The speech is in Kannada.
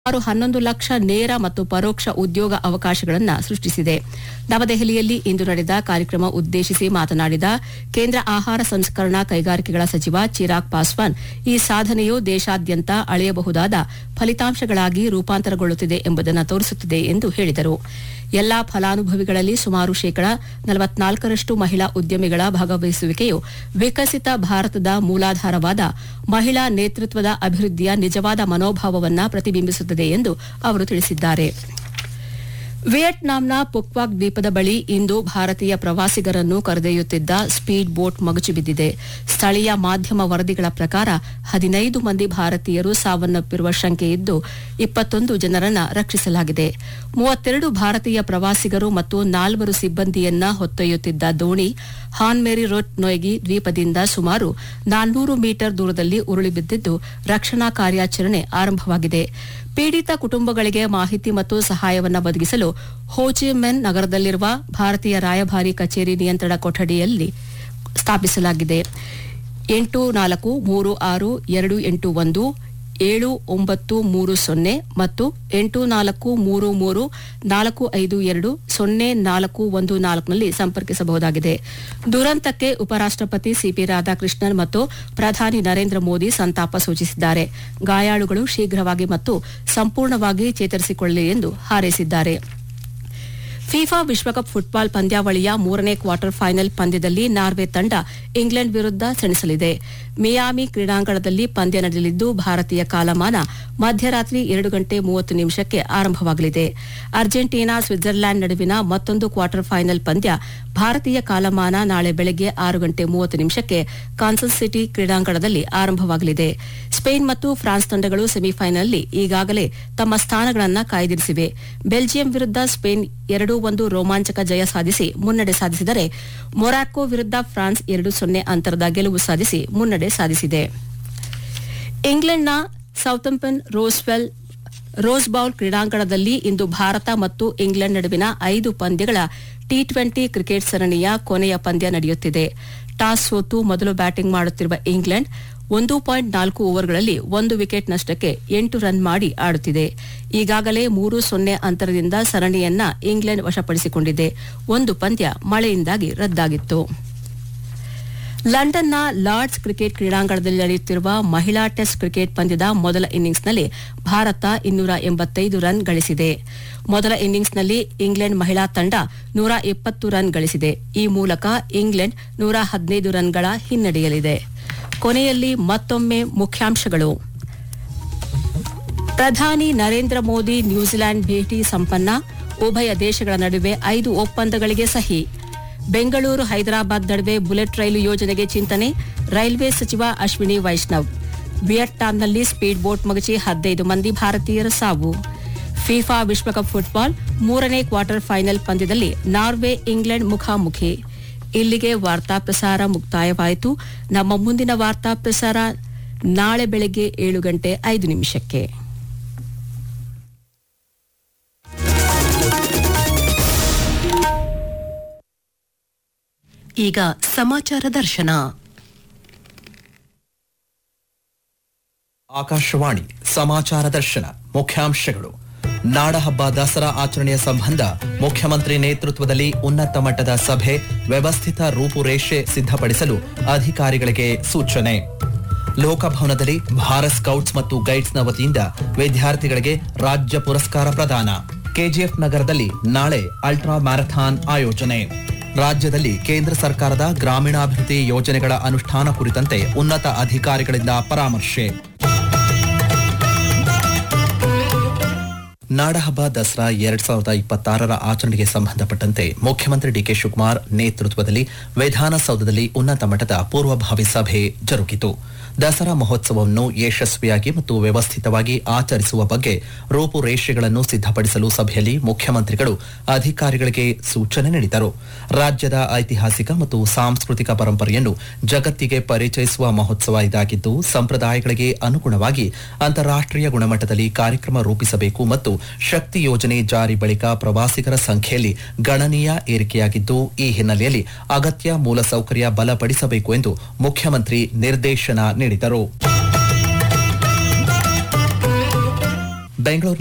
ಸುಮಾರು ಹನ್ನೊಂದು ಲಕ್ಷ ನೇರ ಮತ್ತು ಪರೋಕ್ಷ ಉದ್ಯೋಗ ಅವಕಾಶಗಳನ್ನು ಸೃಷ್ಟಿಸಿದೆ ನವದೆಹಲಿಯಲ್ಲಿ ಇಂದು ನಡೆದ ಕಾರ್ಯಕ್ರಮ ಉದ್ದೇಶಿಸಿ ಮಾತನಾಡಿದ ಕೇಂದ್ರ ಆಹಾರ ಸಂಸ್ಕರಣಾ ಕೈಗಾರಿಕೆಗಳ ಸಚಿವ ಚಿರಾಗ್ ಪಾಸ್ವಾನ್ ಈ ಸಾಧನೆಯು ದೇಶಾದ್ಯಂತ ಅಳೆಯಬಹುದಾದ ಫಲಿತಾಂಶಗಳಾಗಿ ರೂಪಾಂತರಗೊಳ್ಳುತ್ತಿದೆ ಎಂಬುದನ್ನು ತೋರಿಸುತ್ತಿದೆ ಎಂದು ಹೇಳಿದರು ಎಲ್ಲಾ ಫಲಾನುಭವಿಗಳಲ್ಲಿ ಸುಮಾರು ಶೇಕಡ ನಲವತ್ನಾಲ್ಕರಷ್ಟು ಮಹಿಳಾ ಉದ್ಯಮಿಗಳ ಭಾಗವಹಿಸುವಿಕೆಯು ವಿಕಸಿತ ಭಾರತದ ಮೂಲಾಧಾರವಾದ ಮಹಿಳಾ ನೇತೃತ್ವದ ಅಭಿವೃದ್ಧಿಯ ನಿಜವಾದ ಮನೋಭಾವವನ್ನು ಪ್ರತಿಬಿಂಬಿಸುತ್ತದೆ ಎಂದು ಅವರು ತಿಳಿಸಿದ್ದಾರೆ ವಿಯೆಟ್ನಾಂನ ಪುಕ್ವಾಕ್ ದ್ವೀಪದ ಬಳಿ ಇಂದು ಭಾರತೀಯ ಪ್ರವಾಸಿಗರನ್ನು ಕರೆದೊಯ್ಯುತ್ತಿದ್ದ ಸ್ಪೀಡ್ ಬೋಟ್ ಮಗುಚಿ ಬಿದ್ದಿದೆ ಸ್ಥಳೀಯ ಮಾಧ್ಯಮ ವರದಿಗಳ ಪ್ರಕಾರ ಹದಿನೈದು ಮಂದಿ ಭಾರತೀಯರು ಸಾವನ್ನಪ್ಪಿರುವ ಶಂಕೆಯಿದ್ದು ಇಪ್ಪತ್ತೊಂದು ಜನರನ್ನ ರಕ್ಷಿಸಲಾಗಿದೆ ಮೂವತ್ತೆರಡು ಭಾರತೀಯ ಪ್ರವಾಸಿಗರು ಮತ್ತು ನಾಲ್ವರು ಸಿಬ್ಬಂದಿಯನ್ನ ಹೊತ್ತೊಯ್ಯುತ್ತಿದ್ದ ದೋಣಿ ಹಾನ್ಮೇರಿ ರೋಟ್ ನೊಯ್ಗಿ ದ್ವೀಪದಿಂದ ಸುಮಾರು ನಾನ್ನೂರು ಮೀಟರ್ ದೂರದಲ್ಲಿ ಉರುಳಿ ಬಿದ್ದಿದ್ದು ರಕ್ಷಣಾ ಕಾರ್ಯಾಚರಣೆ ಆರಂಭವಾಗಿದೆ ಪೀಡಿತ ಕುಟುಂಬಗಳಿಗೆ ಮಾಹಿತಿ ಮತ್ತು ಸಹಾಯವನ್ನು ಒದಗಿಸಲು ಹೋಚಿಮೆನ್ ನಗರದಲ್ಲಿರುವ ಭಾರತೀಯ ರಾಯಭಾರಿ ಕಚೇರಿ ನಿಯಂತ್ರಣ ಕೊಠಡಿಯಲ್ಲಿ ಸ್ಥಾಪಿಸಲಾಗಿದೆ ಎಂಟು ನಾಲ್ಕು ಮೂರು ಆರು ಎರಡು ಎಂಟು ಒಂದು ಏಳು ಒಂಬತ್ತು ಮೂರು ಸೊನ್ನೆ ಮತ್ತು ಎಂಟು ನಾಲ್ಕು ಮೂರು ಮೂರು ನಾಲ್ಕು ಐದು ಎರಡು ಸೊನ್ನೆ ನಾಲ್ಕು ಒಂದು ನಾಲ್ಕುನಲ್ಲಿ ಸಂಪರ್ಕಿಸಬಹುದಾಗಿದೆ ದುರಂತಕ್ಕೆ ಉಪರಾಷ್ಟಪತಿ ಸಿಪಿ ರಾಧಾಕೃಷ್ಣನ್ ಮತ್ತು ಪ್ರಧಾನಿ ನರೇಂದ್ರ ಮೋದಿ ಸಂತಾಪ ಸೂಚಿಸಿದ್ದಾರೆ ಗಾಯಾಳುಗಳು ಶೀಘ್ರವಾಗಿ ಮತ್ತು ಸಂಪೂರ್ಣವಾಗಿ ಚೇತರಿಸಿಕೊಳ್ಳಲಿ ಎಂದು ಹಾರೈಸಿದ್ದಾರೆ ಫಿಫಾ ವಿಶ್ವಕಪ್ ಫುಟ್ಬಾಲ್ ಪಂದ್ಯಾವಳಿಯ ಮೂರನೇ ಕ್ವಾರ್ಟರ್ ಫೈನಲ್ ಪಂದ್ಯದಲ್ಲಿ ನಾರ್ವೆ ತಂಡ ಇಂಗ್ಲೆಂಡ್ ವಿರುದ್ಧ ಸೆಣಸಲಿದೆ ಮಿಯಾಮಿ ಕ್ರೀಡಾಂಗಣದಲ್ಲಿ ಪಂದ್ಯ ನಡೆಯಲಿದ್ದು ಭಾರತೀಯ ಕಾಲಮಾನ ಮಧ್ಯರಾತ್ರಿ ಎರಡು ಗಂಟೆ ಮೂವತ್ತು ನಿಮಿಷಕ್ಕೆ ಆರಂಭವಾಗಲಿದೆ ಅರ್ಜೆಂಟೀನಾ ಸ್ವಿಟ್ಜರ್ಲ್ಯಾಂಡ್ ನಡುವಿನ ಮತ್ತೊಂದು ಕ್ವಾರ್ಟರ್ ಫೈನಲ್ ಪಂದ್ಯ ಭಾರತೀಯ ಕಾಲಮಾನ ನಾಳೆ ಬೆಳಗ್ಗೆ ಆರು ಗಂಟೆ ಮೂವತ್ತು ನಿಮಿಷಕ್ಕೆ ಕಾನ್ಸಸ್ ಸಿಟಿ ಕ್ರೀಡಾಂಗಣದಲ್ಲಿ ಆರಂಭವಾಗಲಿದೆ ಸ್ಪೇನ್ ಮತ್ತು ಫ್ರಾನ್ಸ್ ತಂಡಗಳು ಸೆಮಿಫೈನಲ್ನಲ್ಲಿ ಈಗಾಗಲೇ ತಮ್ಮ ಸ್ಥಾನಗಳನ್ನು ಕಾಯ್ದಿರಿಸಿವೆ ಬೆಲ್ಜಿಯಂ ವಿರುದ್ಧ ಸ್ಪೇನ್ ಎರಡು ಒಂದು ರೋಮಾಂಚಕ ಜಯ ಸಾಧಿಸಿ ಮುನ್ನಡೆ ಸಾಧಿಸಿದರೆ ಮೊರಾಕೊ ವಿರುದ್ಧ ಫ್ರಾನ್ಸ್ ಎರಡು ಸೊನ್ನೆ ಅಂತರದ ಗೆಲುವು ಸಾಧಿಸಿ ಮುನ್ನಡೆ ಸಾಧಿಸಿದೆ ಇಂಗ್ಲೆಂಡ್ನ ಸೌತಂಪನ್ ರೋಸ್ವೆಲ್ ರೋಸ್ ಬೌಲ್ ಕ್ರೀಡಾಂಗಣದಲ್ಲಿ ಇಂದು ಭಾರತ ಮತ್ತು ಇಂಗ್ಲೆಂಡ್ ನಡುವಿನ ಐದು ಪಂದ್ಯಗಳ ಟಿ ಟ್ವೆಂಟಿ ಕ್ರಿಕೆಟ್ ಸರಣಿಯ ಕೊನೆಯ ಪಂದ್ಯ ನಡೆಯುತ್ತಿದೆ ಟಾಸ್ ಸೋತು ಮೊದಲು ಬ್ಯಾಟಿಂಗ್ ಮಾಡುತ್ತಿರುವ ಇಂಗ್ಲೆಂಡ್ ಒಂದು ಪಾಯಿಂಟ್ ನಾಲ್ಕು ಓವರ್ಗಳಲ್ಲಿ ಒಂದು ವಿಕೆಟ್ ನಷ್ಟಕ್ಕೆ ಎಂಟು ರನ್ ಮಾಡಿ ಆಡುತ್ತಿದೆ ಈಗಾಗಲೇ ಮೂರು ಸೊನ್ನೆ ಅಂತರದಿಂದ ಸರಣಿಯನ್ನ ಇಂಗ್ಲೆಂಡ್ ವಶಪಡಿಸಿಕೊಂಡಿದೆ ಒಂದು ಪಂದ್ಯ ಮಳೆಯಿಂದಾಗಿ ರದ್ದಾಗಿತ್ತು ಲಂಡನ್ನ ಲಾರ್ಡ್ಸ್ ಕ್ರಿಕೆಟ್ ಕ್ರೀಡಾಂಗಣದಲ್ಲಿ ನಡೆಯುತ್ತಿರುವ ಮಹಿಳಾ ಟೆಸ್ಟ್ ಕ್ರಿಕೆಟ್ ಪಂದ್ಯದ ಮೊದಲ ಇನ್ನಿಂಗ್ಸ್ನಲ್ಲಿ ಭಾರತ ಇನ್ನೂರ ಎಂಬತ್ತೈದು ರನ್ ಗಳಿಸಿದೆ ಮೊದಲ ಇನ್ನಿಂಗ್ಸ್ನಲ್ಲಿ ಇಂಗ್ಲೆಂಡ್ ಮಹಿಳಾ ತಂಡ ನೂರ ಇಪ್ಪತ್ತು ರನ್ ಗಳಿಸಿದೆ ಈ ಮೂಲಕ ಇಂಗ್ಲೆಂಡ್ ನೂರ ಹದಿನೈದು ರನ್ಗಳ ಹಿನ್ನಡೆಯಲಿದೆ ಕೊನೆಯಲ್ಲಿ ಮತ್ತೊಮ್ಮೆ ಮುಖ್ಯಾಂಶಗಳು ಪ್ರಧಾನಿ ನರೇಂದ್ರ ಮೋದಿ ನ್ಯೂಜಿಲೆಂಡ್ ಭೇಟಿ ಸಂಪನ್ನ ಉಭಯ ದೇಶಗಳ ನಡುವೆ ಐದು ಒಪ್ಪಂದಗಳಿಗೆ ಸಹಿ ಬೆಂಗಳೂರು ಹೈದರಾಬಾದ್ ನಡುವೆ ಬುಲೆಟ್ ರೈಲು ಯೋಜನೆಗೆ ಚಿಂತನೆ ರೈಲ್ವೆ ಸಚಿವ ಅಶ್ವಿನಿ ವೈಷ್ಣವ್ ವಿಯಟ್ನಾಂನಲ್ಲಿ ಸ್ಪೀಡ್ ಬೋಟ್ ಮಗಚಿ ಹದಿನೈದು ಮಂದಿ ಭಾರತೀಯರ ಸಾವು ಫಿಫಾ ವಿಶ್ವಕಪ್ ಫುಟ್ಬಾಲ್ ಮೂರನೇ ಕ್ವಾರ್ಟರ್ ಫೈನಲ್ ಪಂದ್ಯದಲ್ಲಿ ನಾರ್ವೆ ಇಂಗ್ಲೆಂಡ್ ಮುಖಾಮುಖಿ ಇಲ್ಲಿಗೆ ವಾರ್ತಾ ಪ್ರಸಾರ ಮುಕ್ತಾಯವಾಯಿತು ನಮ್ಮ ಮುಂದಿನ ವಾರ್ತಾ ಪ್ರಸಾರ ನಾಳೆ ಬೆಳಗ್ಗೆ ಏಳು ಗಂಟೆ ಐದು ನಿಮಿಷಕ್ಕೆ ಈಗ ಸಮಾಚಾರ ದರ್ಶನ ಆಕಾಶವಾಣಿ ಸಮಾಚಾರ ದರ್ಶನ ಮುಖ್ಯಾಂಶಗಳು ನಾಡಹಬ್ಬ ದಸರಾ ಆಚರಣೆಯ ಸಂಬಂಧ ಮುಖ್ಯಮಂತ್ರಿ ನೇತೃತ್ವದಲ್ಲಿ ಉನ್ನತ ಮಟ್ಟದ ಸಭೆ ವ್ಯವಸ್ಥಿತ ರೂಪುರೇಷೆ ಸಿದ್ಧಪಡಿಸಲು ಅಧಿಕಾರಿಗಳಿಗೆ ಸೂಚನೆ ಲೋಕಭವನದಲ್ಲಿ ಭಾರತ್ ಸ್ಕೌಟ್ಸ್ ಮತ್ತು ಗೈಡ್ಸ್ನ ವತಿಯಿಂದ ವಿದ್ಯಾರ್ಥಿಗಳಿಗೆ ರಾಜ್ಯ ಪುರಸ್ಕಾರ ಪ್ರದಾನ ಕೆಜಿಎಫ್ ನಗರದಲ್ಲಿ ನಾಳೆ ಅಲ್ಟ್ರಾ ಮ್ಯಾರಥಾನ್ ಆಯೋಜನೆ ರಾಜ್ಯದಲ್ಲಿ ಕೇಂದ್ರ ಸರ್ಕಾರದ ಗ್ರಾಮೀಣಾಭಿವೃದ್ಧಿ ಯೋಜನೆಗಳ ಅನುಷ್ಠಾನ ಕುರಿತಂತೆ ಉನ್ನತ ಅಧಿಕಾರಿಗಳಿಂದ ಪರಾಮರ್ಶೆ ನಾಡಹಬ್ಬ ದಸರಾ ಎರಡ್ ಸಾವಿರದ ಇಪ್ಪತ್ತಾರರ ಆಚರಣೆಗೆ ಸಂಬಂಧಪಟ್ಟಂತೆ ಮುಖ್ಯಮಂತ್ರಿ ಡಿಕೆ ಶಿವಕುಮಾರ್ ನೇತೃತ್ವದಲ್ಲಿ ವಿಧಾನಸೌಧದಲ್ಲಿ ಉನ್ನತ ಮಟ್ಟದ ಪೂರ್ವಭಾವಿ ಸಭೆ ಜರುಗಿತು ದಸರಾ ಮಹೋತ್ಸವವನ್ನು ಯಶಸ್ವಿಯಾಗಿ ಮತ್ತು ವ್ಯವಸ್ಥಿತವಾಗಿ ಆಚರಿಸುವ ಬಗ್ಗೆ ರೂಪುರೇಷೆಗಳನ್ನು ಸಿದ್ಧಪಡಿಸಲು ಸಭೆಯಲ್ಲಿ ಮುಖ್ಯಮಂತ್ರಿಗಳು ಅಧಿಕಾರಿಗಳಿಗೆ ಸೂಚನೆ ನೀಡಿದರು ರಾಜ್ಯದ ಐತಿಹಾಸಿಕ ಮತ್ತು ಸಾಂಸ್ಕೃತಿಕ ಪರಂಪರೆಯನ್ನು ಜಗತ್ತಿಗೆ ಪರಿಚಯಿಸುವ ಮಹೋತ್ಸವ ಇದಾಗಿದ್ದು ಸಂಪ್ರದಾಯಗಳಿಗೆ ಅನುಗುಣವಾಗಿ ಅಂತಾರಾಷ್ಟ್ರೀಯ ಗುಣಮಟ್ಟದಲ್ಲಿ ಕಾರ್ಯಕ್ರಮ ರೂಪಿಸಬೇಕು ಮತ್ತು ಶಕ್ತಿ ಯೋಜನೆ ಜಾರಿ ಬಳಿಕ ಪ್ರವಾಸಿಗರ ಸಂಖ್ಯೆಯಲ್ಲಿ ಗಣನೀಯ ಏರಿಕೆಯಾಗಿದ್ದು ಈ ಹಿನ್ನೆಲೆಯಲ್ಲಿ ಅಗತ್ಯ ಮೂಲಸೌಕರ್ಯ ಬಲಪಡಿಸಬೇಕು ಎಂದು ಮುಖ್ಯಮಂತ್ರಿ ನಿರ್ದೇಶನ ನೀಡಿದರು ಬೆಂಗಳೂರು